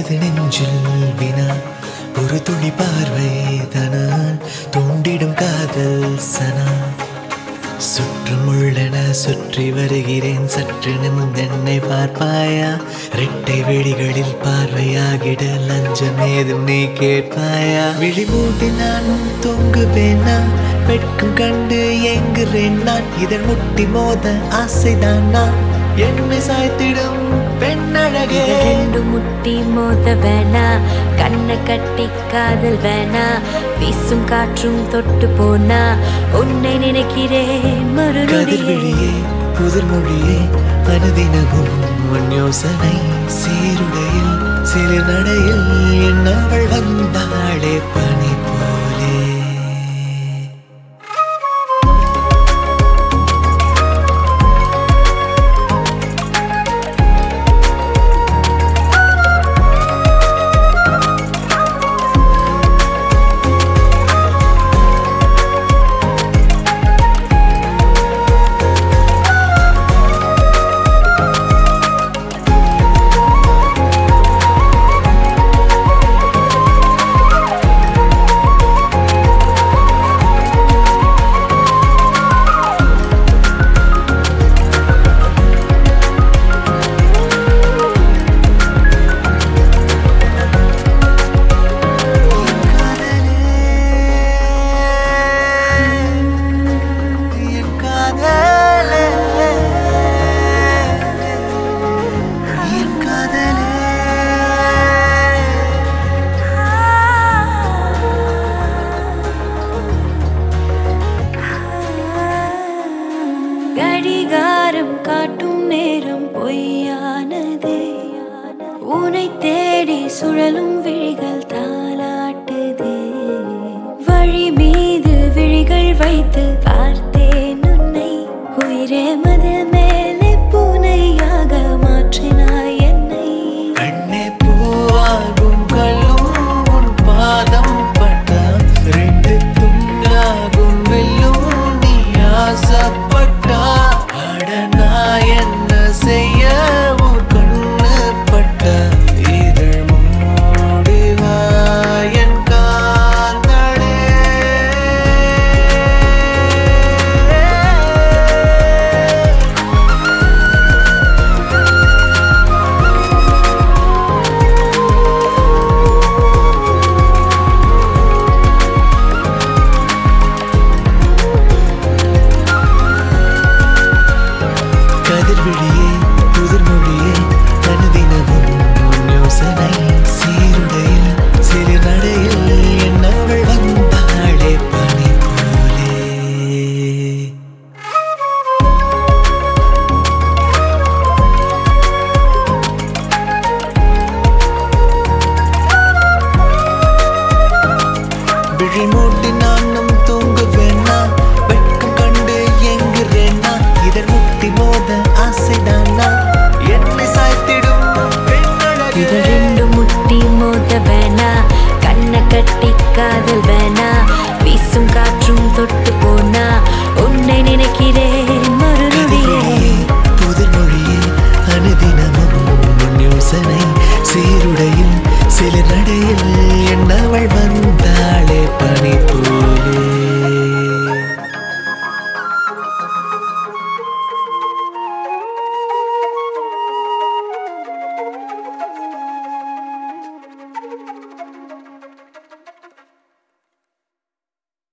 எழுது நெஞ்சில் வினா ஒரு துளி பார்வை தனால் தூண்டிடும் காதல் சனா சுற்றும் உள்ளன சுற்றி வருகிறேன் சற்று நிமிர்ந்தென்னை பார்ப்பாயா ரெட்டை வெடிகளில் பார்வையாகிட லஞ்சம் ஏதும் நீ கேட்பாயா விழி மூடி நான் தொங்குவேனா வெட்கம் கண்டு எங்குறேன் நான் இதழ் முட்டி மோத ஆசைதான் நான் என்னை சாய்த்திடும் பெண்ணழகே ரெண்டு முட்டி மோத வேணா கண்ணை கட்டி காதல் வேணா வீசும் காற்றும் தொட்டு போனா உன்னை நினைக்கிறேன் மறுநொடியே கதிர்விழியே புதிர் மொழியே அனுதினமும் உன் யோசனை சீருடையில் சிறு நடையில் என்னவள் வந்தாளே பனி போலே என் காதலே என் காதலே கடிகாரம் காட்டும் நேரம் பொய்யானதே உனை தேடி சுழலும்